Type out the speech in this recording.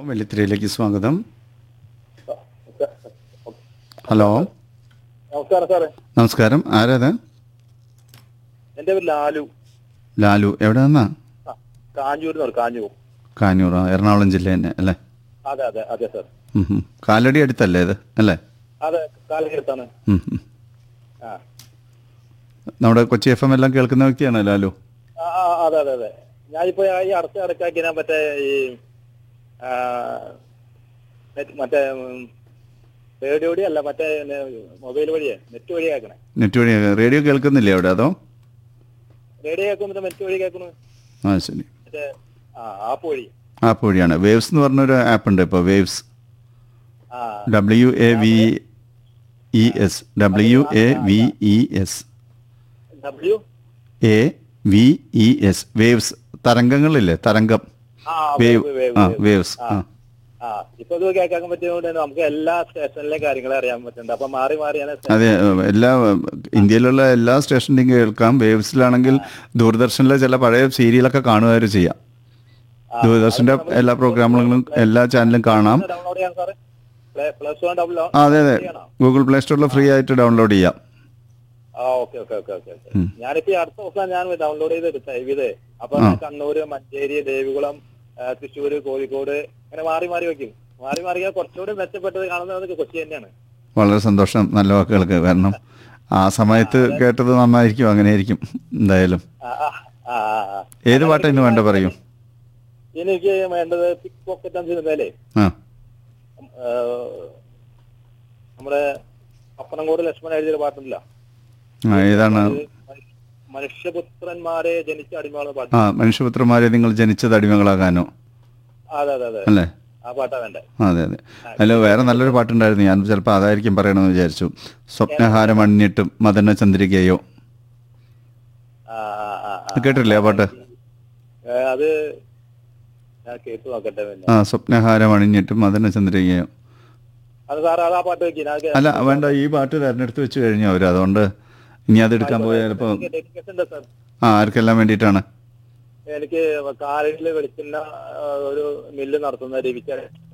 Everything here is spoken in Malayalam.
വെള്ളിത്തിരയിലേക്ക് സ്വാഗതം ഹലോ നമസ്കാരം സാറേ നമസ്കാരം ആരാത് എന്റെ പേര് ലാലു ലാലു എവിടെ നിന്നാ ആ, കാഞ്ഞൂരിൽ നിന്ന് കാഞ്ഞൂർ കാഞ്ഞൂർ ആ, എറണാകുളം ജില്ല തന്നെ അല്ലേ അതെ അതെ അതെ സാർ ഉം, ഉം. കാലടി അടുത്തല്ലേ ഇത് അല്ലേ അതെ കാലഘട്ടത്താണ് ഉം, ഉം. ആ നമ്മുടെ കൊച്ചി എഫ് എം എല്ലാം കേൾക്കുന്ന വ്യക്തിയാണ് ലാലു ആ, ആ, അതെ അതെ അതെ ഞാനിപ്പോ ഈ അടുത്ത ഇടയ്ക്കാക്കി ഞാൻ മറ്റേ ഈ ആ, നെറ്റ് മറ്റേ റേഡിയോ വഴി അല്ല മറ്റേ മൊബൈൽ വഴിയേ നെറ്റ് വഴി കേൾക്കണേ നെറ്റ് വഴി റേഡിയോ കേൾക്കുന്നില്ലേ അവിടെ അതോ റേഡിയോ കേൾക്കുമ്പോൾ നെറ്റ് വഴി കേൾക്കണു ആ ശരി മറ്റേ ആ ആപ്പ് വഴി ആപ്പ് വഴിയാണ് വേവ്സ് എന്ന് പറഞ്ഞൊരു ആപ്പ് ഉണ്ട് ഇപ്പോൾ വേവ്സ് ആ W A V E S W A V E S W A V E S waves തരംഗങ്ങളില്ലേ തരംഗം ആ വേവ് വേവ്, വേവ്, ആ വേവ്. വേവ്സ് ആ ആ ഇപ്പൊ ഇത് കേൾക്കാൻ പറ്റിയതുകൊണ്ട് തന്നെ നമുക്ക് എല്ലാ സ്റ്റേഷനിലെ കാര്യങ്ങൾ അറിയാൻ പറ്റുന്നുണ്ട് അപ്പൊ മാറി മാറിയാണ് അതെ ഏഹ്, എല്ലാ ഏഹ്, ഇന്ത്യയിലുള്ള എല്ലാ സ്റ്റേഷനിലും കേൾക്കാം വേവ്സിലാണെങ്കിൽ ദൂരദർശനിലെ ചില പഴയ സീരിയലൊക്കെ കാണുകയും ചെയ്യാം ദൂരദർശന്റെ എല്ലാ പ്രോഗ്രാമുകളും എല്ലാ ചാനലും കാണാം ഡൗൺലോഡ് ചെയ്യാൻ സാറേ പ്ലസ് വൺ ഡബിൾ ആ, അതെ അതെ ഗൂഗിൾ പ്ലേ സ്റ്റോറിൽ ഫ്രീ ആയിട്ട് ഡൗൺലോഡ് ചെയ്യാം ആ okay okay okay okay okay ഞാനിപ്പോ ഈ അടുത്ത ദിവസം ഞാൻ ഡൗൺലോഡ് ചെയ്ത് സേവ് ചെയ്തേ അപ്പൊ ഞാൻ കണ്ണൂര് മഞ്ചേരി ദേവികുളം ആ, തൃശ്ശൂര് കോഴിക്കോട് അങ്ങനെ മാറി മാറി വെക്കും മാറി മാറിയാൽ കുറച്ചുകൂടി മെച്ചപ്പെട്ടത് കാണുന്നത് കൊച്ചി തന്നെയാണ് വളരെ സന്തോഷം നല്ല വാക്കുകൾക്ക് കാരണം ആ സമയത്ത് കേട്ടത് നന്നായിരിക്കും അങ്ങനെയായിരിക്കും എന്തായാലും ആ, ആ, ആ, ആ, ആ. ഏത് പാട്ടാണ് വേണ്ട പറയൂ എനിക്ക് വേണ്ടത് പിക് പോക്കറ്റ് എന്ന സിനിമയിലേ ആ ആ, നമ്മുടെ അപ്പനങ്കോട് ലക്ഷ്മണൻ എഴുതിയ പാട്ടില്ല ആ ഏതാണ് മനുഷ്യപുത്രന്മാരെ ജനിച്ച അടിമകളെ പാട്ട് ആ മനുഷ്യപുത്രന്മാരെ നിങ്ങൾ ജനിച്ചത് അടിമകളാകാനോ അതെ അതെ അതെ അല്ലേ ആ പാട്ടാ വേണ്ടേ അതെ അതെ അതിൽ വേറെ നല്ലൊരു പാട്ടുണ്ടായിരുന്നു ഞാൻ ചിലപ്പോൾ അതായിരിക്കും പറയണമെന്ന് വിചാരിച്ചു സ്വപ്നഹാരം അണിഞ്ഞിട്ടും മദന ചന്ദ്രികയോ ആ ആ ആ ആ. കേട്ടില്ലേ ആ പാട്ട് ഏ, അത് ഞാൻ കേട്ടു നോക്കട്ടെ പിന്നെ ആ സ്വപ്നഹാരം അണിഞ്ഞിട്ടും മദന ചന്ദ്രികയോ അത് സാർ അത് ആ പാട്ട് വെക്കി ഞാൻ അല്ല വേണ്ട ഈ പാട്ട് തിരഞ്ഞെടുത്ത് വെച്ച് കഴിഞ്ഞു അവർ അതുകൊണ്ട് ഇനി അത് എടുക്കാൻ പോയാൽ ചിലപ്പോൾ ഡെഡിക്കേഷൻ ഉണ്ട് സാർ ആ ആർക്കെല്ലാം വേണ്ടിയിട്ടാണ് എനിക്ക് കാലിൽ വെളിച്ചെണ്ണ ആ, ഒരു മില്ല് നടത്തുന്ന രവിച്ച